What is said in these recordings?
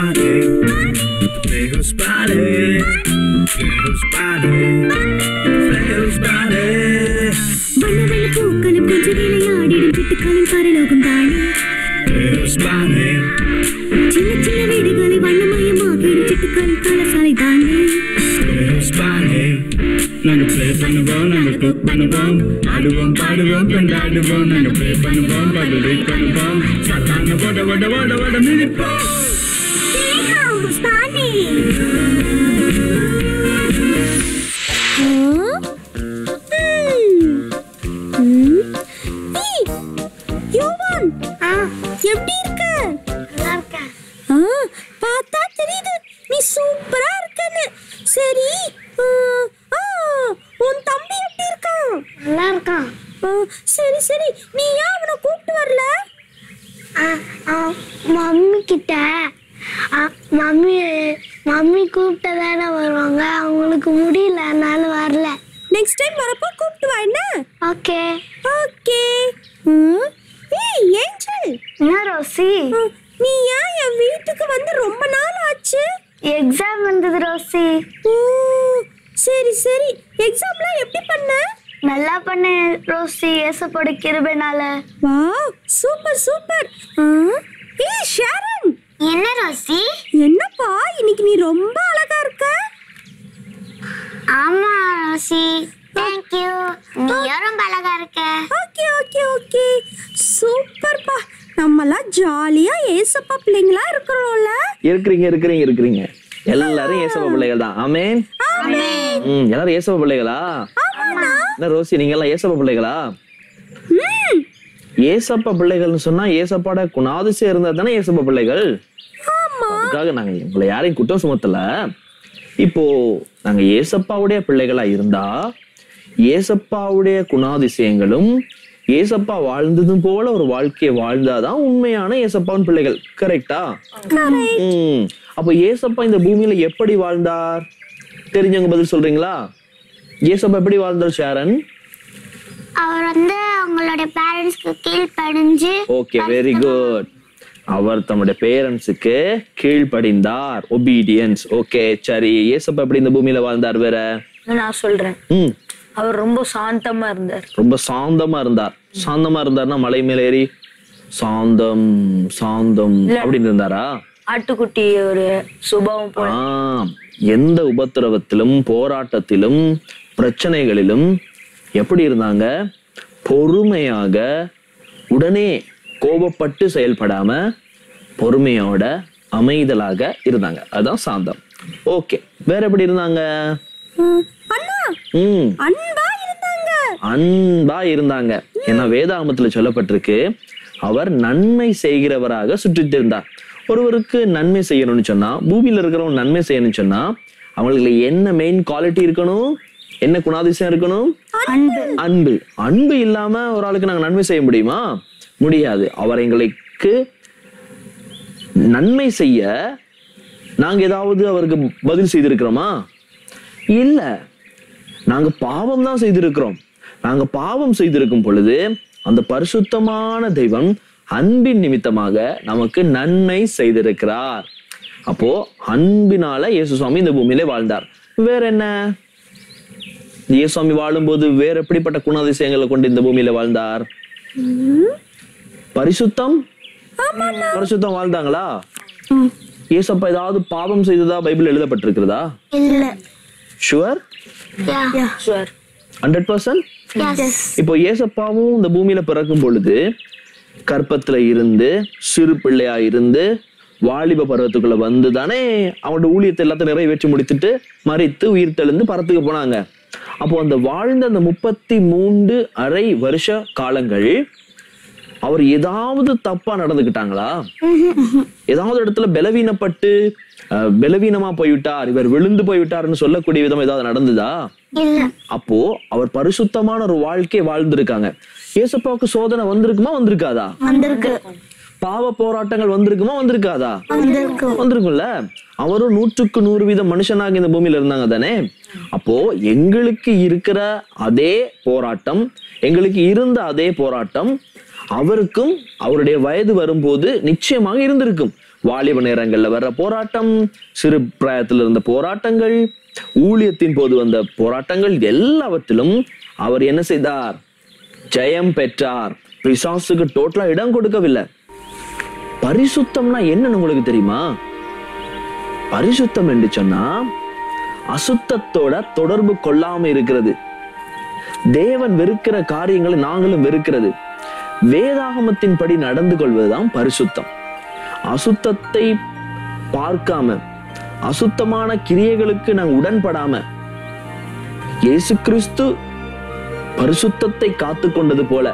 body? Play whose body? Play whose body? Play whose body? வண்ண வண்ண பூக்களும் கொஞ்சம் விளையாடிடும் சிட்டுக்களின் பரலோகம் தானே Play whose body? சின்ன சின்ன வீடுகளை வண்ணமயமாகிடும் சிட்டுக்களின் கலசாலை தானே Play whose body? நாங்க ப்ளே பண்ணுவோம் நாங்க குக் பண்ணுவோம் ஆடுவோம் பாடுவோம் கொண்டாடுவோம் நாங்க ப்ளே பண்ணுவோம் படுவை பண்ணுவோம் சத்தான ஓட ஓட ஓட ஓட மிதிப்போம் Playhouse தானே யோவான் எப்படி இருக்க நல்லா இருக்கேன் ஆ, பார்த்தா தெரியுது நீ சூப்பரா இருக்கன்னு சரி ஆ, ஆ, உன் தம்பி எப்படி இருக்கான் நல்லா இருக்கான் ஆ, சரி சரி நீ ஏன் அவனை கூப்பிட்டு வரல ஆ, ஆ, மம்மி கிட்ட ஆ, மம்மி மம்மி கூப்பிட்டதானே வருவாங்க அவங்களுக்கு முடியல அதனால வரல நெக்ஸ்ட் டைம் வரப்போ கூப்பிட்டு வா என்ன ஓகே ஓகே ஏய் ஏஞ்சல் என்ன ரோசி ஆ, நீ ஏன் என் வீட்டுக்கு வந்து ரொம்ப நாள் ஆச்சு எக்ஸாம் வந்தது ரோசி ஓ சரி சரி எக்ஸாம்லாம் எப்படி பண்ண நல்லா பண்ணேன் ரோசி ஏசப்போட கிருபைனால வாவ் சூப்பர் சூப்பர் ஆ, ஏய் ஷாரன் என்ன ரோசி என்னப்பா இன்னைக்கு நீ ரொம்ப அழகா இருக்க ஆமா ரோசி தேங்க்யூ நீயும் ரொம்ப அழகா இருக்க ஓகே ஓகே ஓகே சூப்பர்ப்பா நம்மலாம் ஜாலியா ஏசப்பா பிள்ளைங்களா இருக்கிறோம்ல இருக்கிறீங்க இருக்கிறீங்க இருக்கிறீங்க எல்லாரும் ஏசப்ப பிள்ளைகள் தான் ஆமேன் ம் எல்லாரும் ஏசப்ப பிள்ளைகளா என்ன ரோசி நீங்க எல்லாம் ஏசப்ப பிள்ளைகளா ஏசப்ப பிள்ளைகள்னு சொன்னா ஏசப்பாட குணாதிசயம் இருந்தா தானே ஏசப்ப பிள்ளைகள் அதுக்காக நாங்க உங்களை யாரையும் குற்றம் சுமத்தல இப்போ நாங்க ஏசப்பாவுடைய பிள்ளைகளா இருந்தா ஏசப்பாவுடைய குணாதிசயங்களும் ஏசப்பா வாழ்ந்ததும் போல ஒரு வாழ்க்கையை வாழ்ந்தாதான் உண்மையான ஏசப்பாவின் பிள்ளைகள் கரெக்டா ம் அப்போ ஏசப்பா இந்த பூமியில எப்படி வாழ்ந்தார் தெரிஞ்சவங்க பதில் சொல்றீங்களா ஏசப்பா எப்படி வாழ்ந்தார் ஷாரன் அவர் வந்து அவங்களோட பேரண்ட்ஸ்க்கு கீழ்ப்படிஞ்சு ஓகே வெரி குட் அவர் தம்முடைய பேரண்ட்ஸுக்கு கீழ்ப்படிந்தார் ஒபீடியன்ஸ் ஓகே சரி ஏசப்பா எப்படி இந்த பூமியில வாழ்ந்தார் வேற நான் சொல்றேன் ம் அவர் ரொம்ப சாந்தமா இருந்தார் ரொம்ப சாந்தமா இருந்தார் சாந்தமா இருந்தார்னா மலை மேல ஏறி சாந்தம் சாந்தம் அப்படின்னு இருந்தாரா ஆட்டுக்குட்டி ஒரு சுபாவம் போல ஆம் எந்த உபத்திரவத்திலும் போராட்டத்திலும் பிரச்சனைகளிலும் எப்படி இருந்தாங்க பொறுமையாக உடனே கோபப்பட்டு செயல்படாம பொறுமையோட அமைதலாக இருந்தாங்க அதுதான் சாந்தம் ஓகே வேற எப்படி இருந்தாங்க அண்ணா ம் அன்பா இருந்தாங்க அன்பா இருந்தாங்க ஏன்னா வேதாகமத்துல சொல்லப்பட்டிருக்கு அவர் நன்மை செய்கிறவராக சுற்றிட்டு இருந்தார் ஒருவருக்கு நன்மை செய்யணும்னு சொன்னா பூமியில இருக்கிறவங்க நன்மை செய்யணும்னு சொன்னா அவங்களுக்கு என்ன மெயின் குவாலிட்டி இருக்கணும் என்ன குணாதிசயம் இருக்கணும் அன்பு அன்பு அன்பு இல்லாம ஒரு ஆளுக்கு நாங்க நன்மை செய்ய முடியுமா முடியாது அவர் எங்களுக்கு நன்மை செய்ய நாங்க ஏதாவது அவருக்கு பதில் செய்திருக்கிறோமா இல்ல நாங்க பாவம் தான் செய்திருக்கிறோம் நாங்க பாவம் செய்திருக்கும் பொழுது அந்த பரிசுத்தமான தெய்வம் அன்பின் நிமித்தமாக நமக்கு நன்மை செய்திருக்கிறார் அப்போ அன்பினால இயேசு சுவாமி இந்த பூமியிலே வாழ்ந்தார் வேற என்ன இயேசு சுவாமி வாழும்போது வேற எப்படிப்பட்ட குணாதிசயங்களை கொண்டு இந்த பூமியில வாழ்ந்தார் பரிசுத்தம் பரிசுத்தம் வாழ்ந்தாங்களா ஏசப்பா ஏதாவது பாவம் செய்ததா பைபிள் எழுதப்பட்டிருக்கிறதா இல்ல sure sir hundred percent yes இப்போ ஏசப்பாவும் இந்த பூமியில பிறக்கும் பொழுது கற்பத்துல இருந்து சிறு பிள்ளையா இருந்து வாலிப பருவத்துக்குள்ள வந்து தானே அவனோட ஊழியத்தை எல்லாத்தையும் நிறைவேற்றி முடித்துட்டு மறித்து உயிர் தெழுந்து பரத்துக்கு போனாங்க அப்போ அந்த வாழ்ந்த அந்த முப்பத்தி மூன்று அரை வருஷ காலங்கள் அவர் ஏதாவது தப்பா நடந்துக்கிட்டாங்களா ஏதாவது இடத்துல பலவீனப்பட்டு அஹ், பலவீனமா போய்விட்டார் இவர் விழுந்து போய்விட்டார்னு சொல்லக்கூடிய விதம் ஏதாவது நடந்ததா இல்ல அப்போ அவர் பரிசுத்தமான ஒரு வாழ்க்கையை வாழ்ந்திருக்காங்க ஏசப்பாவுக்கு சோதனை வந்திருக்குமா வந்திருக்காதா வந்திருக்கு பாவ போராட்டங்கள் வந்திருக்குமா வந்திருக்காதா வந்திருக்கும்ல அவரும் நூற்றுக்கு நூறு வீதம் மனுஷனாக இந்த பூமியில இருந்தாங்க தானே அப்போ எங்களுக்கு இருக்கிற அதே போராட்டம் எங்களுக்கு இருந்த அதே போராட்டம் அவருக்கும் அவருடைய வயது வரும்போது நிச்சயமாக இருந்திருக்கும் வாலிப நேரங்கள்ல வர்ற போராட்டம் சிறு பிராயத்தில் இருந்த போராட்டங்கள் ஊழியத்தின் போது வந்த போராட்டங்கள் எல்லாவற்றிலும் அவர் என்ன செய்தார் ஜெயம் பெற்றார் பிசாசுக்கு டோட்டலா இடம் கொடுக்கவில்லை பரிசுத்தம்னா என்னன்னு உங்களுக்கு தெரியுமா பரிசுத்தம் என்று சொன்னா அசுத்தத்தோட தொடர்பு கொள்ளாம இருக்கிறது தேவன் வெறுக்கிற காரியங்களை நாங்களும் வெறுக்கிறது வேதாகமத்தின் படி நடந்து கொள்வதுதான் பரிசுத்தம் அசுத்தத்தை பார்க்காம அசுத்தமான கிரியைகளுக்கு நாங்க உடன்படாம இயேசு கிறிஸ்து பரிசுத்தத்தை காத்து கொண்டது போல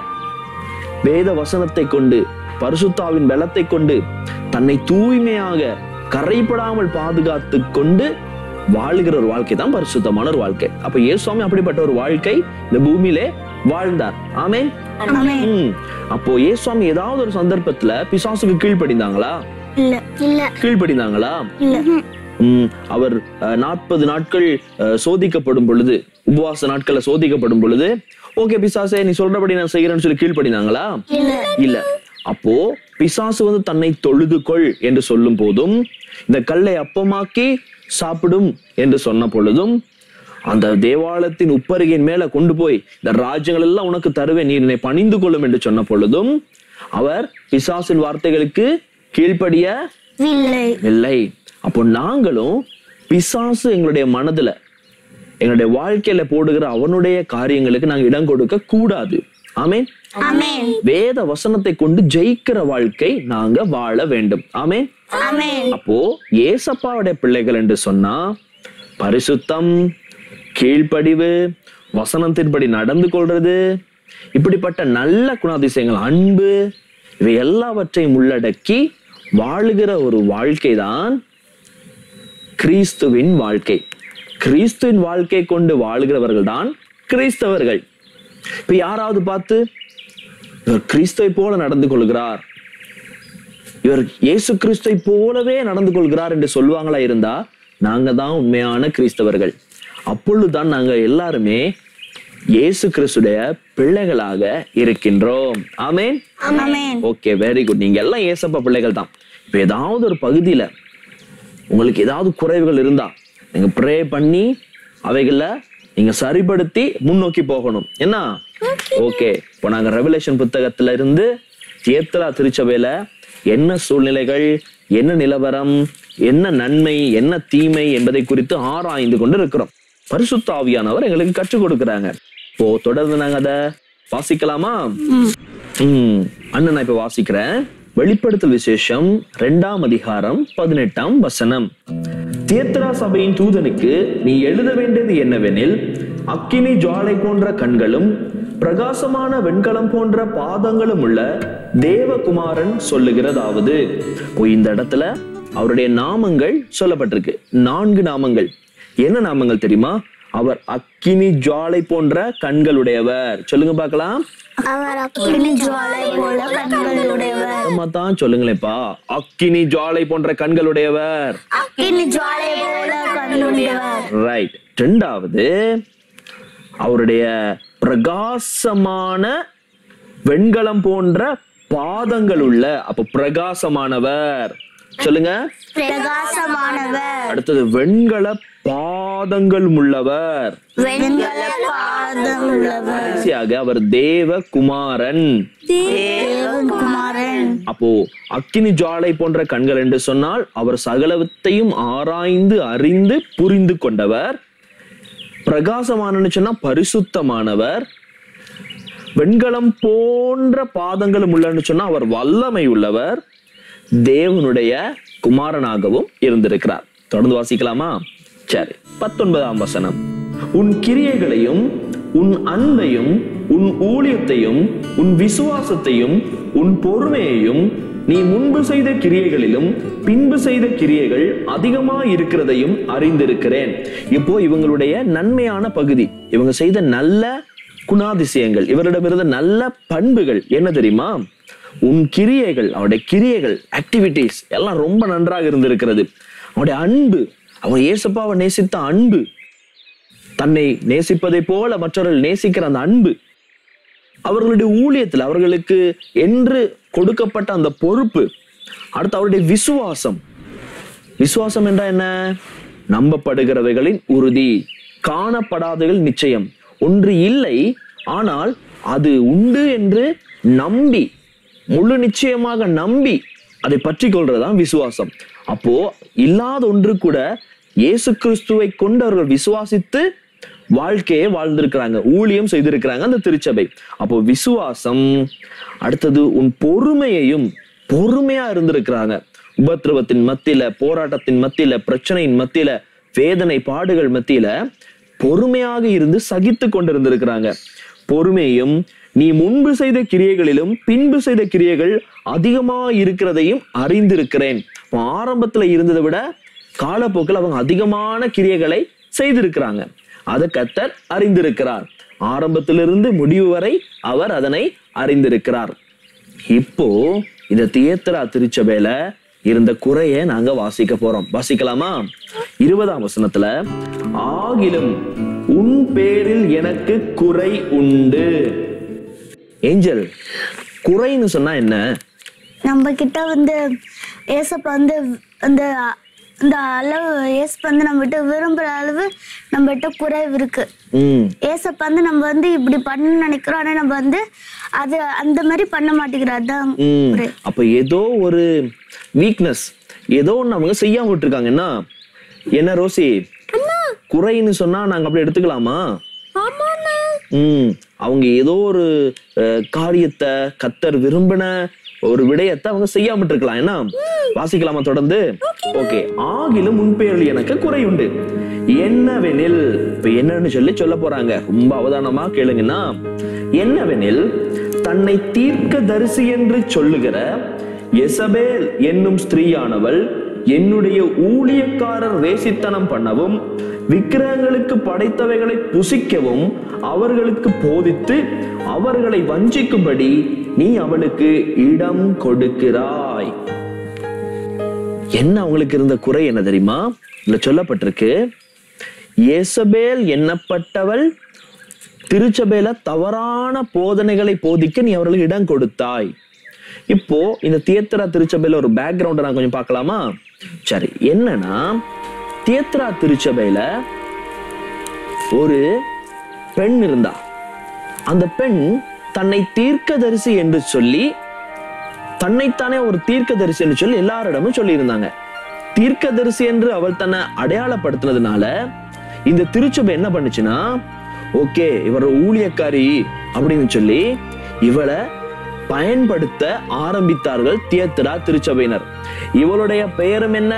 வேத வசனத்தை கொண்டு பரிசுத்தாவின் பலத்தை கொண்டு தன்னை தூய்மையாக கரைப்படாமல் பாதுகாத்து கொண்டு வாழுகிற ஒரு வாழ்க்கை தான் பரிசுத்தமான ஒரு வாழ்க்கை அப்ப இயேசுவாமி அப்படிப்பட்ட ஒரு வாழ்க்கை இந்த பூமியிலே வாழ்ந்தார் ஆமென் ம். அப்போ இயேசுவாமி ஏதாவது ஒரு சந்தர்ப்பத்துல பிசாசுக்கு கீழ்ப்படிந்தாங்களா இல்ல இல்ல கீழ்ப்படிந்தாங்களா இல்ல ம், அவர் நாற்பது நாட்கள் அஹ், சோதிக்கப்படும் பொழுது உபவாச நாட்கள்ல சோதிக்கப்படும் பொழுது ஓகே பிசாசே நீ சொல்றபடி நான் செய்யறேன்னு சொல்லி கீழ்ப்படினாங்களா இல்ல இல்ல அப்போ பிசாசு வந்து தன்னை தொழுது கொள் என்று சொல்லும் போதும் இந்த கல்லை அப்பமாக்கி சாப்பிடும் என்று சொன்ன பொழுதும் அந்த தேவாலயத்தின் உப்பருகின் மேல கொண்டு போய் இந்த ராஜ்யங்கள் எல்லாம் உனக்கு தருவேன் நீ என்னை பணிந்து கொள்ளும் என்று சொன்ன பொழுதும் அவர் பிசாசின் வார்த்தைகளுக்கு கீழ்ப்படிய இல்லை இல்லை அப்போ நாங்களும் பிசாசு எங்களுடைய மனதுல எங்களுடைய வாழ்க்கையில போடுகிற அவனுடைய காரியங்களுக்கு நாங்க இடம் கொடுக்க கூடாது ஆமென் ஆமென் வேத வசனத்தை கொண்டு ஜெயிக்கிற வாழ்க்கை நாங்க வாழ வேண்டும் ஆமென் ஆமென் அப்போ ஏசப்பாவுடைய பிள்ளைகள் என்று சொன்னா பரிசுத்தம் கீழ்ப்படிவு வசனத்தின்படி நடந்து கொள்றது இப்படிப்பட்ட நல்ல குணாதிசயங்கள் அன்பு இவை எல்லாவற்றையும் உள்ளடக்கி வாழுகிற ஒரு வாழ்க்கை தான் கிறிஸ்துவின் வாழ்க்கை கிறிஸ்துவின் வாழ்க்கை கொண்டு வாழுகிறவர்கள் தான் கிறிஸ்தவர்கள் இப்ப யாராவது பார்த்து இவர் கிறிஸ்துவை போல நடந்து கொள்கிறார் இவர் இயேசு கிறிஸ்துவை போலவே நடந்து கொள்கிறார் என்று சொல்லுவாங்களா இருந்தா நாங்க தான் உண்மையான கிறிஸ்தவர்கள் அப்பொழுதுதான் நாங்க எல்லாருமே இயேசு கிறிஸ்துடைய பிள்ளைகளாக இருக்கின்றோம் ஆமென் ஆமென் ஓகே வெரி குட் நீங்க எல்லாம் ஏசப்பா பிள்ளைகள் தான் இப்ப ஏதாவது ஒரு பகுதியில உங்களுக்கு ஏதாவது குறைவுகள் இருந்தா நீங்க ப்ரே பண்ணி அவைகள நீங்க சரிப்படுத்தி முன்னோக்கி போகணும் என்ன ஓகே இப்போ நாங்க ரெவலேஷன் புத்தகத்துல இருந்து தியேத்தலா திருச்சபையில என்ன சூழ்நிலைகள் என்ன நிலவரம் என்ன நன்மை என்ன தீமை என்பதை குறித்து ஆராய்ந்து கொண்டு இருக்கிறோம் பரிசுத்த ஆவியானவர் எங்களுக்கு கற்றுக் கொடுக்குறாங்க இப்போ தொடர்ந்து நாங்க அதை வாசிக்கலாமா ம் அண்ணன் நான் இப்ப வாசிக்கிறேன் வெளிப்படுத்தல் விசேஷம் ரெண்டாம் அதிகாரம் பதினெட்டாம் வசனம் தியத்ரா சபையின் தூதனுக்கு நீ எழுத வேண்டியது என்னவெனில் அக்கினி ஜுவாலை போன்ற கண்களும் பிரகாசமான வெண்கலம் போன்ற பாதங்களும் உள்ள தேவகுமாரன் சொல்லுகிறதாவது இப்போ இந்த இடத்துல அவருடைய நாமங்கள் சொல்லப்பட்டிருக்கு நான்கு நாமங்கள் என்ன நாமங்கள் தெரியுமா அவர் அக்கினி ஜுவாலை போன்ற கண்களுடையவர் சொல்லுங்க பார்க்கலாம் அவர் அக்கினி ஜுவாலை போல கண்களுடையவர் அம்மா தான் சொல்லுங்களேப்பா அக்கினி ஜுவாலை போன்ற கண்களுடையவர் அக்கினி ஜுவாலை போல கண்களுடையவர் ரைட் ரெண்டாவது அவருடைய பிரகாசமான வெண்கலம் போன்ற பாதங்கள் உள்ள அப்ப பிரகாசமானவர் சொல்லுங்க பிரகாசமானவர் அடுத்தது வெண்கல பாதங்கள் உள்ளவர் வெண்கல பாதம் உள்ளவர் கடைசியாக அவர் தேவ குமாரன் தேவகுமாரன் அப்போ அக்கினி ஜுவாலை போன்ற கண்கள் என்று சொன்னால் அவர் சகலத்தையும் ஆராய்ந்து அறிந்து புரிந்து கொண்டவர் பிரகாசமானன்னு சொன்னா பரிசுத்தமானவர் வெண்கலம் போன்ற பாதங்களும் உள்ளன்னு சொன்னா அவர் வல்லமை உள்ளவர் தேவனுடைய குமாரனாகவும் இருந்திருக்கிறார் தொடர்ந்து வாசிக்கலாமா சரி பத்தொன்பதாம் வசனம் உன் கிரியைகளையும் உன் அன்பையும் உன் ஊழியத்தையும் உன் விசுவாசத்தையும் உன் பொறுமையையும் நீ முன்பு செய்த கிரியைகளிலும் பின்பு செய்த கிரியைகள் அதிகமா இருக்கிறதையும் அறிந்திருக்கிறேன் இப்போ இவங்களுடைய நன்மையான பகுதி இவங்க செய்த நல்ல குணாதிசயங்கள் இவரிடமிருந்த நல்ல பண்புகள் என்ன தெரியுமா உன் கிரியைகள் அவருடைய கிரியைகள் ஆக்டிவிட்டிஸ் எல்லாம் ரொம்ப நன்றாக இருந்திருக்கிறது அவருடைய அன்பு அவன் இயேசப்பாவை நேசித்த அன்பு தன்னை நேசிப்பதை போல மற்றவர்கள் நேசிக்கிற அந்த அன்பு அவர்களுடைய ஊழியத்தில் அவர்களுக்கு என்று கொடுக்கப்பட்ட அந்த பொறுப்பு அடுத்து அவருடைய விசுவாசம் விசுவாசம் என்றா என்ன நம்பப்படுகிறவைகளின் உறுதி காணப்படாதவைகள் நிச்சயம் ஒன்று இல்லை ஆனால் அது உண்டு என்று நம்பி முழு நிச்சயமாக நம்பி அதை பற்றி கொள்றதுதான் விசுவாசம் அப்போ இல்லாத ஒன்று கூட இயேசு கிறிஸ்துவை கொண்டு அவர்கள் விசுவாசித்து வாழ்க்கையை வாழ்ந்திருக்கிறாங்க ஊழியம் செய்திருக்கிறாங்க அந்த திருச்சபை அப்போ விசுவாசம் அடுத்தது உன் பொறுமையையும் பொறுமையா இருந்திருக்கிறாங்க உபத்திரவத்தின் மத்தியில போராட்டத்தின் மத்தியில பிரச்சனையின் மத்தியில வேதனை பாடுகள் மத்தியில பொறுமையாக இருந்து சகித்து கொண்டிருந்திருக்கிறாங்க பொறுமையும் நீ முன்பு செய்த கிரியைகளிலும் பின்பு செய்த கிரியைகள் அதிகமா இருக்கிறதையும் அறிந்திருக்கிறேன் அப்போ ஆரம்பத்துல இருந்ததை விட காலப்போக்கில் அவங்க அதிகமான கிரியைகளை செய்திருக்கிறாங்க அதை கத்தர் அறிந்திருக்கிறார் ஆரம்பத்திலிருந்து முடிவு வரை அவர் அதனை அறிந்திருக்கிறார் இப்போ இந்த தியேத்ரா திருச்சபையில இருந்த குறைய நாங்க வாசிக்க போறோம் வாசிக்கலாமா இருபதாம் வசனத்துல ஆகிலும் உன் பேரில் எனக்கு குறை உண்டு ஏஞ்சல் குறைன்னு சொன்னா என்ன நம்ம கிட்ட வந்து ஏசப்பா வந்து அந்த இந்த அளவு ஏசப்பா வந்து நம்ம கிட்ட விரும்புற அளவு நம்ம கிட்ட குறைவு இருக்கு ம் ஏசப்பா வந்து நம்ம வந்து இப்படி பண்ண நினைக்கிறோம் ஆனா நம்ம வந்து அது அந்த மாதிரி பண்ண மாட்டேங்கிறோம் அதான் ம் குறை. அப்ப ஏதோ ஒரு வீக்னஸ் ஏதோ ஒண்ணு அவங்க செய்யாம விட்டுருக்காங்க என்ன என்ன ரோசி குறைன்னு சொன்னா நாங்க அப்படி எடுத்துக்கலாமா ஆமாண்ணா ம் அவங்க ஏதோ ஒரு அஹ், காரியத்தை கத்தர் விரும்பின ஒரு விடயத்தை அவங்க செய்யாம இருக்கலாம் என்ன வாசிக்கலாமா தொடர்ந்து ஓகே ஆகிலும் முன்பேரில் எனக்கு குறை உண்டு என்னவெனில் இப்ப என்னன்னு சொல்லி சொல்ல போறாங்க ரொம்ப அவதானமா கேளுங்கன்னா என்னவெனில் தன்னை தீர்க்க தரிசி என்று சொல்லுகிற எசபேல் என்னும் ஸ்திரீயானவள் என்னுடைய ஊழியக்காரர் வேசித்தனம் பண்ணவும் விக்கிரகங்களுக்கு படைத்தவைகளை புசிக்கவும் அவர்களுக்கு போதித்து அவர்களை வஞ்சிக்கும்படி நீ அவளுக்கு இடம் கொடுக்கிறாய் என்ன அவங்களுக்கு இருந்த குறை என்ன தெரியுமா இதுல சொல்லப்பட்டிருக்கு ஏசபேல் எண்ணப்பட்டவள் திருச்சபையில தவறான போதனைகளை போதிக்க நீ அவர்களுக்கு இடம் கொடுத்தாய் இப்போ இந்த தியேத்ரா திருச்சபையில ஒரு பேக்ரவுண்டை நான் கொஞ்சம் பார்க்கலாமா சரி என்னன்னா தியேத்ரா திருச்சபையில ஒரு பெண் இருந்தா அந்த பெண் தன்னை தீர்க்கதரிசி என்று சொல்லி தன்னைத்தானே ஒரு தீர்க்கதரிசி என்று சொல்லி எல்லாரிடமும் சொல்லி இருந்தாங்க தீர்க்கதரிசி என்று அவள் தன்னை அடையாளப்படுத்தினதுனால இந்த திருச்சபை என்ன பண்ணுச்சுன்னா ஓகே இவர் ஊழியக்காரி அப்படின்னு சொல்லி இவளை பயன்படுத்த ஆரம்பித்தார்கள் தியேத்ரா திருச்சபையினர் இவளுடைய பெயரும் என்ன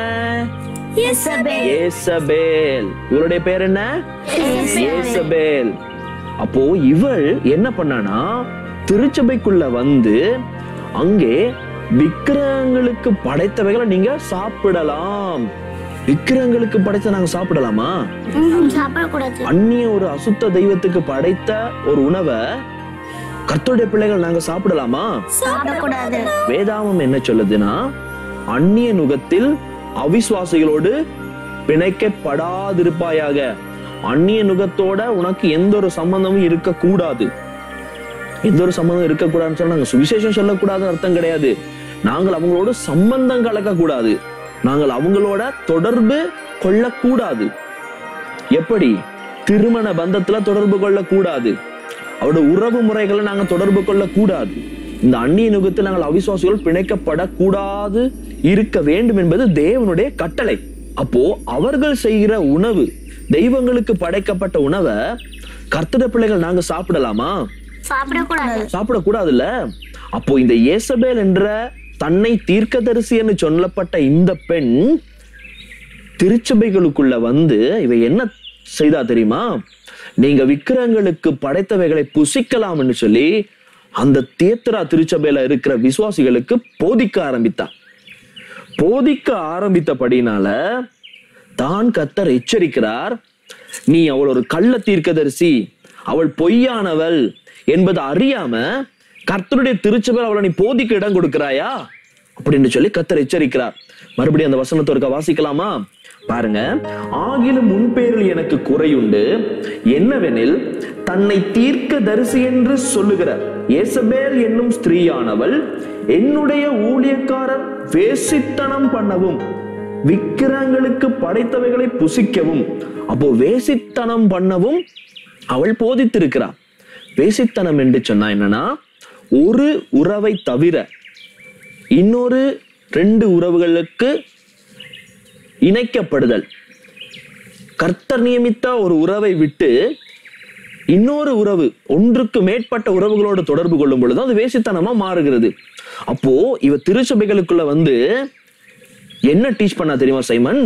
ஏசபேல் இவளுடைய பெயர் என்ன ஏசபேல் அப்போ இவள் என்ன பண்ணானா திருச்சபைக்குள்ள வந்து அங்கே விக்கிரகங்களுக்கு படைத்தவைகளை நீங்க சாப்பிடலாம் விக்கிரகங்களுக்கு படைத்த நாங்க சாப்பிடலாமா சாப்பிடக்கூடாது அந்நிய ஒரு அசுத்த தெய்வத்துக்கு படைத்த ஒரு உணவை கர்த்தருடைய பிள்ளைகள் நாங்க சாப்பிடலாமா சாப்பிடக்கூடாது வேதாமம் என்ன சொல்லுதுன்னா அந்நிய நுகத்தில் அவிசுவாசிகளோடு பிணைக்கப்படாதிருப்பாயாக அந்நிய நுகத்தோட உனக்கு எந்த ஒரு சம்பந்தமும் இருக்கக்கூடாது எந்த ஒரு சம்பந்தம் இருக்கக்கூடாதுன்னு சொன்னா நாங்க சுவிசேஷம் சொல்லக்கூடாதுன்னு அர்த்தம் கிடையாது நாங்கள் அவங்களோட சம்பந்தம் கலக்க கூடாது நாங்கள் அவங்களோட தொடர்பு கொள்ளக்கூடாது எப்படி திருமண பந்தத்துல தொடர்பு கொள்ளக்கூடாது அவரோட உறவு முறைகளை நாங்க தொடர்பு கொள்ளக்கூடாது இந்த அந்நிய நுகத்தில் நாங்கள் அவிசுவாசிகள் பிணைக்கப்படக்கூடாது இருக்க வேண்டும் என்பது தேவனுடைய கட்டளை அப்போ அவர்கள் செய்கிற உணவு தெய்வங்களுக்கு படைக்கப்பட்ட உணவை கர்த்தட பிள்ளைகள் நாங்க சாப்பிடலாமா சாப்பிடக்கூடாது சாப்பிடக்கூடாதுல்ல அப்போ இந்த ஏசபேல் என்ற தன்னை தீர்க்கதரிசி என்று சொல்லப்பட்ட இந்த பெண் திருச்சபைகளுக்குள்ள வந்து இவ என்ன செய்தா தெரியுமா நீங்க விக்கிரகங்களுக்கு படைத்தவைகளை புசிக்கலாம்னு சொல்லி அந்த தேத்ரா திருச்சபையில இருக்கிற விசுவாசிகளுக்கு போதிக்க ஆரம்பித்தா போதிக்க ஆரம்பித்தபடினால தான் கத்தர் எச்சரிக்கிறார் நீ அவள் ஒரு கள்ள தீர்க்கதரிசி அவள் பொய்யானவள் என்பதை அறியாம கர்த்தருடைய திருச்சபையில் அவளை நீ போதிக்க இடம் கொடுக்கிறாயா அப்படின்னு சொல்லி கத்தர் எச்சரிக்கிறார் மறுபடியும் அந்த வசனத்தை ஒருக்கா வாசிக்கலாமா பாருங்க ஆகிலும் முன்பேரில் எனக்கு குறையுண்டு என்னவெனில் தன்னை தீர்க்க தரிசி என்று சொல்லுகிற ஏசபேல் என்னும் ஸ்திரீயானவள் என்னுடைய ஊழியக்காரர் வேசித்தனம் பண்ணவும் விக்கிரங்களுக்கு படைத்தவைகளை புசிக்கவும் அப்போ வேசித்தனம் பண்ணவும் அவள் போதித்திருக்கிறாள் வேசித்தனம் என்று சொன்னா என்னன்னா ஒரு உறவை தவிர இன்னொரு ரெண்டு உறவுகளுக்கு இணைக்கப்படுதல் கர்த்தர் நியமித்த ஒரு உறவை விட்டு இன்னொரு உறவு ஒன்றுக்கு மேற்பட்ட உறவுகளோடு தொடர்பு கொள்ளும் பொழுது அது வேசித்தனமா மாறுகிறது அப்போ இவ திருச்சபைகளுக்குள்ள வந்து என்ன டீச் பண்ணா தெரியுமா சைமன்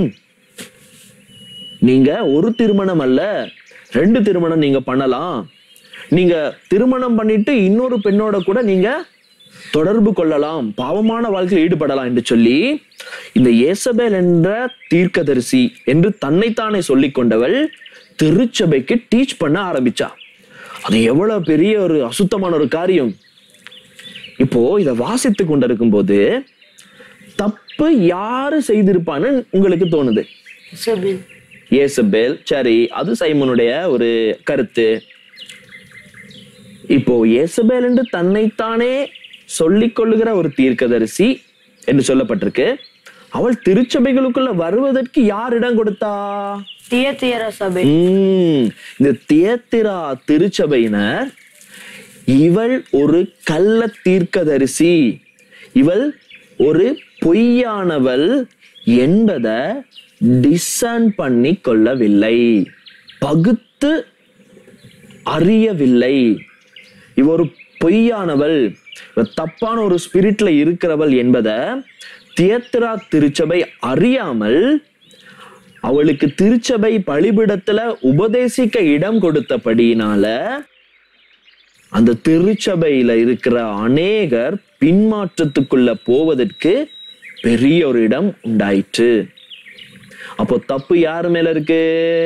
நீங்க ஒரு திருமணம் அல்ல ரெண்டு திருமணம் நீங்க பண்ணலாம் நீங்க திருமணம் பண்ணிட்டு இன்னொரு பெண்ணோட கூட நீங்க தொடர்பு கொள்ளலாம் பாவமான வாழ்க்கையில் ஈடுபடலாம் என்று சொல்லி இந்த ஏசபேல் என்ற தீர்க்கதரிசி என்று தன்னைத்தானே சொல்லிக் கொண்டவள் திருச்சபைக்கு டீச் பண்ண ஆரம்பிச்சா அது எவ்வளவு பெரிய ஒரு அசுத்தமான ஒரு காரியம் இப்போ இதை வாசித்து கொண்டிருக்கும் போது தப்பு யாரு செய்திருப்பான்னு உங்களுக்கு தோணுது இசபேல் ஏசபேல் சரி அது சைமனுடைய ஒரு கருத்து இப்போ ஏசபேல் என்று தன்னைத்தானே சொல்லிக் கொள்ளுகிற ஒரு தீர்க்கதரிசி என்று சொல்லப்பட்டிருக்கு அவள் திருச்சபைகளுக்குள்ள வருவதற்கு யார் இடம் கொடுத்தா தியத்தியர சபை உம், இந்த தியத்திரா திருச்சபையினர் இவள் ஒரு கள்ள தீர்க்கதரிசி இவள் ஒரு பொய்யானவள் என்பதை டிசன் பண்ணி கொள்ளவில்லை பகுத்து அறியவில்லை இவ ஒரு பொய்யானவள் இவ தப்பான ஒரு ஸ்பிரிட்ல இருக்கிறவள் என்பதை தியத்திரா திருச்சபை அறியாமல் அவளுக்கு திருச்சபை பலிபிடத்துல உபதேசிக்க இடம் கொடுத்தபடியினால அந்த திருச்சபையில இருக்கிற அநேகர் பின்மாற்றத்துக்குள்ள போவதற்கு பெரிய ஒரு இடம் உண்டாயிற்று அப்போ தப்பு யார் மேல இருக்கு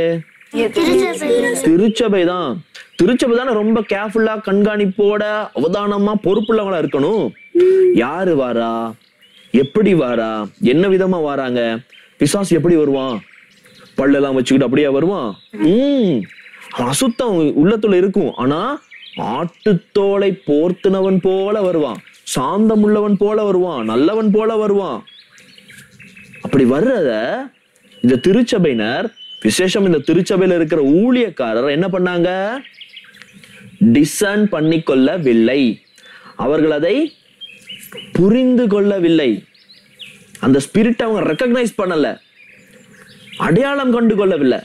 திருச்சபை தான் திருச்சபை தானே ரொம்ப கேர்ஃபுல்லா கண்காணிப்போட அவதானமா பொறுப்புள்ளவங்களா இருக்கணும் யாரு வாரா எப்படி வாரா என்ன விதமா வாராங்க பிசாசு எப்படி வருவான் பல்லெல்லாம் வச்சுக்கிட்டு அப்படியே வருவான் உம் அவன் அசுத்தம் உள்ளத்துல இருக்கும் ஆனா ஆட்டுத்தோலை போர்த்துனவன் போல வருவான் சாந்தம் உள்ளவன் போல வருவான் நல்லவன் போல வருவான் அப்படி வர்றத இந்த திருச்சபையினர் விசேஷம் இந்த திருச்சபையில இருக்கிற ஊழியக்காரர் என்ன பண்ணாங்க டிசன் பண்ணி கொள்ளவில்லை அவர்கள் அதை புரிந்து கொள்ளவில்லை அந்த ஸ்பிரிட் அவங்க ரெக்கக்னைஸ் பண்ணல அடையாளம் கண்டு கொள்ளவில்லை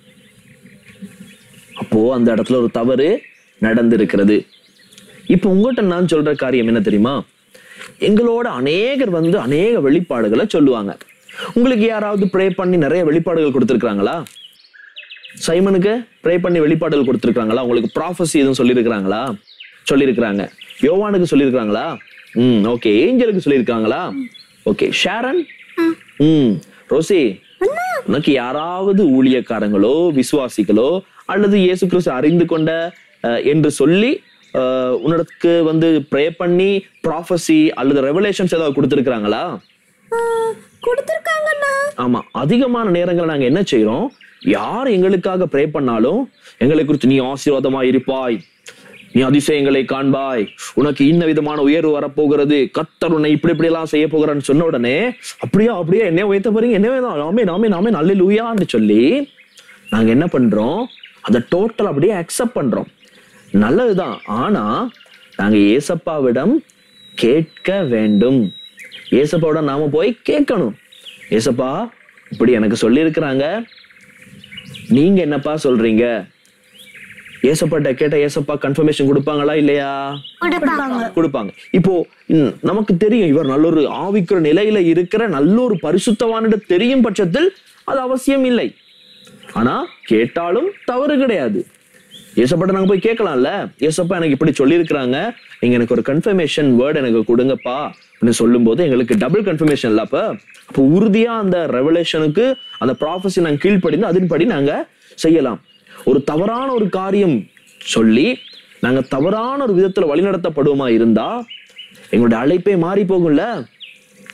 அப்போ அந்த இடத்துல ஒரு தவறு நடந்திருக்கிறது இப்போ உங்ககிட்ட நான் சொல்ற காரியம் என்ன தெரியுமா எங்களோட அநேகர் வந்து அநேக வெளிப்பாடுகளை சொல்லுவாங்க உங்களுக்கு யாராவது ப்ரே பண்ணி நிறைய வெளிப்பாடுகள் கொடுத்துருக்காங்களா சைமனுக்கு ப்ரே பண்ணி வெளிப்பாடுகள் கொடுத்துருக்காங்களா உங்களுக்கு ப்ராஃபஸி எதுவும் சொல்லியிருக்கிறாங்களா சொல்லியிருக்கிறாங்க யோவானுக்கு சொல்லியிருக்கிறாங்களா ம் ஓகே ஏஞ்சலுக்கு சொல்லியிருக்காங்களா ஓகே ஷாரன் ம் ரோசி உனக்கு யாராவது ஊழியக்காரங்களோ விசுவாசிகளோ அல்லது இயேசு கிறிஸ்து அறிந்து கொண்ட அஹ், என்று சொல்லி அஹ், உனக்கு வந்து ப்ரே பண்ணி ப்ராஃபஸி அல்லது ரெவலேஷன்ஸ் ஏதாவது கொடுத்துருக்காங்களா கொடுத்துருக்காங்கண்ணா ஆமா அதிகமான நேரங்கள் நாங்க என்ன செய்றோம் யார் எங்களுக்காக ப்ரே பண்ணாலும் எங்களை குறித்து நீ ஆசீர்வாதமா இருப்பாய் நீ அதிசயங்களை காண்பாய் உனக்கு இன்ன விதமான உயர்வு வரப்போகிறது கத்தர் உன்னை இப்படி இப்படி எல்லாம் செய்ய போகிறான்னு சொன்ன உடனே அப்படியா அப்படியே என்ன உயர்த்த போறீங்க என்ன வேணும் நாமே நாமே நாமே நல்ல லூயான்னு சொல்லி நாங்க என்ன பண்றோம் அதை டோட்டல் அப்படியே அக்செப்ட் பண்றோம் நல்லதுதான் ஆனா நாங்க ஏசப்பாவிடம் கேட்க வேண்டும் ஏசப்பாவோட நாம போய் கேட்கணும் ஏசப்பா இப்படி எனக்கு சொல்லியிருக்கிறாங்க நீங்க என்னப்பா சொல்றீங்க ஏசப்பாட்ட கேட்ட ஏசப்பா கன்ஃபர்மேஷன் கொடுப்பாங்களா இல்லையா கொடுப்பாங்க இப்போ ம், நமக்கு தெரியும் இவர் நல்லொரு ஆவிக்கிற நிலையில இருக்கிற நல்லொரு பரிசுத்தவானிட தெரியும் பட்சத்தில் அது அவசியம் இல்லை ஆனா கேட்டாலும் தவறு கிடையாது ஏசப்பாட்ட நாங்க போய் கேட்கலாம்ல ஏசப்பா எனக்கு இப்படி சொல்லியிருக்கிறாங்க நீங்க எனக்கு ஒரு கன்ஃபர்மேஷன் வேர்டு எனக்கு கொடுங்கப்பா அப்படின்னு சொல்லும்போது எங்களுக்கு டபுள் கன்ஃபர்மேஷன் இல்ல அப்ப அப்போ உறுதியா அந்த ரெவலேஷனுக்கு அந்த ப்ராஃபஸி நாங்க கீழ்ப்படிந்து அதன்படி நாங்க செய்யலாம் ஒரு தவறான ஒரு காரியம் சொல்லி நாங்க தவறான ஒரு விதத்துல வழிநடத்தப்படுவோமா இருந்தா எங்களுடைய அழைப்பே மாறி போகும்ல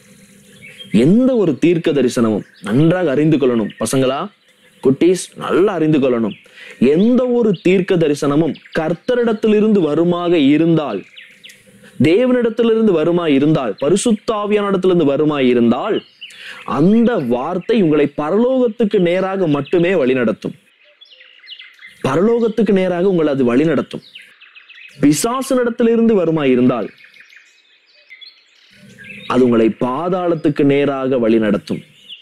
எந்த ஒரு தீர்க்க தரிசனமும் நன்றாக அறிந்து கொள்ளணும் பசங்களா குட்டீஸ் நல்லா அறிந்து கொள்ளணும் எந்த ஒரு தீர்க்க தரிசனமும் கர்த்தரிடத்திலிருந்து வருமாக இருந்தால் தேவனிடத்திலிருந்து வருமா இருந்தால் பரிசுத்தாவியானிடத்திலிருந்து வருமா இருந்தால் அந்த வார்த்தை உங்களை பரலோகத்துக்கு நேராக மட்டுமே வழிநடத்தும் பரலோகத்துக்கு நேராக உங்களை அது வழிநடத்தும் பிசாசனிடத்திலிருந்து வருமா இருந்தால் அது உங்களை பாதாளத்துக்கு நேராக வழிநடத்தும்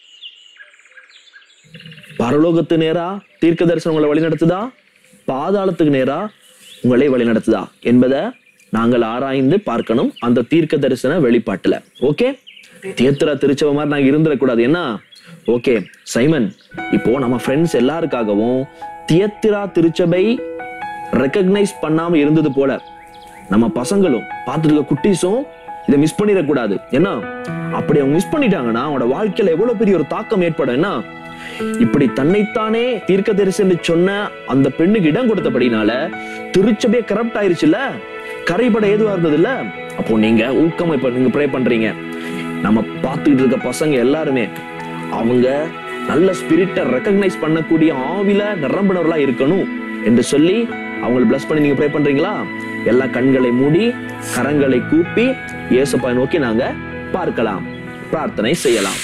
பரலோகத்து நேரா தீர்க்க தரிசனம் உங்களை வழிநடத்துதா பாதாளத்துக்கு நேரா உங்களை வழிநடத்துதா என்பதை நாங்கள் ஆராய்ந்து பார்க்கணும் அந்த தீர்க்க தரிசன வெளிப்பாட்டுல ஓகே தேத்திரா திருச்சவ மாதிரி நாங்க இருந்துடக்கூடாது என்ன ஓகே சைமன் இப்போ நம்ம ஃப்ரெண்ட்ஸ் எல்லாருக்காகவும் தியத்திரா திருச்சபை ரெக்கக்னைஸ் பண்ணாம இருந்தது போல நம்ம பசங்களும் பார்த்துட்டு இருக்க குட்டீஸும் இதை மிஸ் பண்ணிடக்கூடாது என்ன அப்படி அவங்க மிஸ் பண்ணிட்டாங்கன்னா அவங்களோட வாழ்க்கையில எவ்வளவு பெரிய ஒரு தாக்கம் ஏற்படும் என்ன இப்படி தன்னைத்தானே தீர்க்க தரிசனம் சொன்ன அந்த பெண்ணுக்கு இடம் கொடுத்தபடினால திருச்சபையே கரப்ட் ஆயிருச்சுல்ல கரைபட ஏதுவா இருந்தது இல்ல அப்போ நீங்க ஊக்கம் இப்ப நீங்க ப்ரே பண்றீங்க நம்ம பார்த்துக்கிட்டு இருக்க பசங்க எல்லாருமே அவங்க நல்ல ஸ்பிரிட்டை ரெக்கக்னைஸ் பண்ணக்கூடிய ஆவில நிரம்பினவர்களா இருக்கணும் என்று சொல்லி அவங்களை பிளஸ் பண்ணி நீங்க ப்ரே பண்றீங்களா எல்லா கண்களை மூடி கரங்களை கூப்பி இயேசுப்பா நோக்கி நாங்க பார்க்கலாம் பிரார்த்தனை செய்யலாம்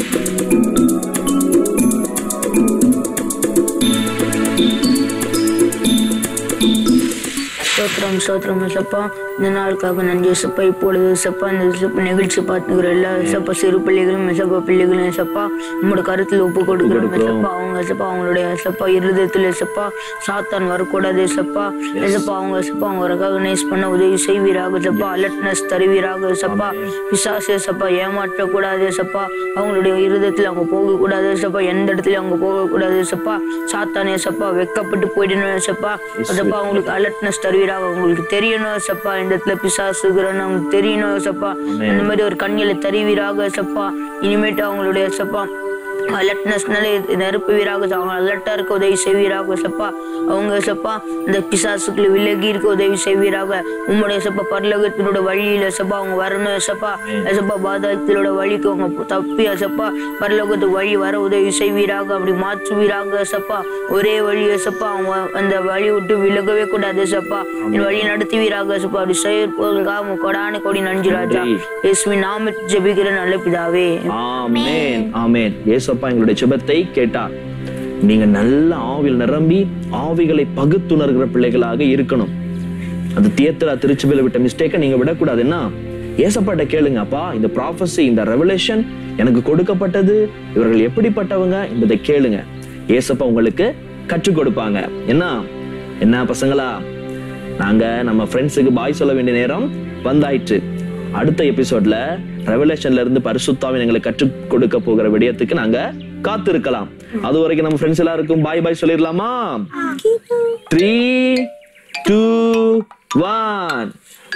ஸ்தோத்திரம் ஸ்தோத்திரம் சப்பா இந்த நாளுக்காக நன்றி சப்பா இப்பொழுது சப்பா இந்த சப்பா நிகழ்ச்சி பார்த்துக்கிற எல்லா சப்பா சிறு பிள்ளைகளும் சப்பா பிள்ளைகளும் சப்பா உங்களோட கருத்தில் ஒப்பு கொடுக்குறோம் சப்பா அவங்க சப்பா அவங்களுடைய சப்பா இருதயத்துல சப்பா சாத்தான் வரக்கூடாது சப்பா சப்பா அவங்க சப்பா அவங்க ரெகனைஸ் பண்ண உதவி செய்வீராக சப்பா அலர்ட்னஸ் தருவீராக சப்பா பிசாசு சப்பா ஏமாற்றக்கூடாது சப்பா அவங்களுடைய இருதயத்தில் அவங்க போகக்கூடாது சப்பா எந்த இடத்துலயும் அவங்க போகக்கூடாது சப்பா சாத்தானே சப்பா வெக்கப்பட்டு போயிடணும் சப்பா சப்பா அவங்களுக்கு அலர்ட்னஸ் தருவீராக உங்களுக்கு தெரியணும் சப்பா இந்த இடத்துல பிசாசுகிறன்னு அவங்களுக்கு தெரியணும் சப்பா இந்த மாதிரி ஒரு கண்ணில தருவீராக சப்பா இனிமேட்டு அவங்களுடைய சப்பா அலர்ட்னஸ்னால நிரப்புவீராக அவங்க அலர்ட்டா இருக்க உதவி செய்வீராக சப்பா அவங்க சப்பா இந்த பிசாசுக்குள்ள விலகி இருக்க உதவி செய்வீராக உம்முடைய சப்பா பரலோகத்தினோட வழியில சப்பா அவங்க வரணும் சப்பா சப்பா பாதாளத்தினோட வழிக்கு அவங்க தப்பி சப்பா பரலோகத்து வழி வர உதவி செய்வீராக அப்படி மாற்றுவீராக சப்பா ஒரே வழியை சப்பா அவங்க அந்த வழி விட்டு விலகவே கூடாது சப்பா என் வழி நடத்துவீராக சப்பா அப்படி செயற்போர்களுக்காக கொடான கொடி நன்றி ராஜா இயேசுவின் நாமத்தில் ஜெபிக்கிற நல்ல பிதாவே ஆமென் ஆமென் ஏசப்பா எங்களுடைய ஜெபத்தை கேட்டார் நீங்க நல்ல ஆவியில் நிரம்பி ஆவிகளை பகுத்துணர்கிற பிள்ளைகளாக இருக்கணும் அந்த தியேத்தரா திருச்சபையில விட்ட மிஸ்டேக்கை நீங்க விடக்கூடாது என்ன ஏசப்பாட்ட கேளுங்க அப்பா இந்த ப்ராஃபஸி இந்த ரெவலேஷன் எனக்கு கொடுக்கப்பட்டது இவர்கள் எப்படிப்பட்டவங்க என்பதை கேளுங்க ஏசப்பா உங்களுக்கு கற்றுக் கொடுப்பாங்க என்ன என்ன பசங்களா நாங்க நம்ம ஃப்ரெண்ட்ஸுக்கு பாய் சொல்ல வேண்டிய நேரம் வந்தாயிற்று அடுத்த எபிசோட்ல ரெவலேஷன்ல இருந்து பரிசுத்தாவின் எங்களுக்கு கற்றுக் கொடுக்க போகிற விடயத்துக்கு நாங்க காத்து இருக்கலாம் அது வரைக்கும் நம்ம ஃப்ரெண்ட்ஸ் எல்லாருக்கும் பாய் பாய் சொல்லிடலாமா த்ரீ டூ ஒன்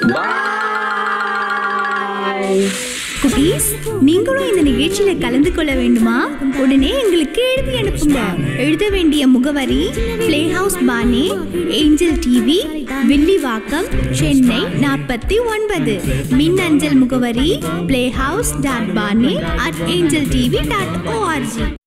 பாய் குட்டீஸ் நீங்களும் இந்த நிகழ்ச்சியில கலந்து கொள்ள வேண்டுமா உடனே எங்களுக்கு எழுதி அனுப்புங்க எழுத வேண்டிய முகவரி பிளே ஹவுஸ் பானே ஏஞ்சல் டிவி வில்லிவாக்கம் சென்னை நாற்பத்தி ஒன்பது மின்னஞ்சல் முகவரி பிளே ஹவுஸ் டாட் பானே at Angel TV dot O R G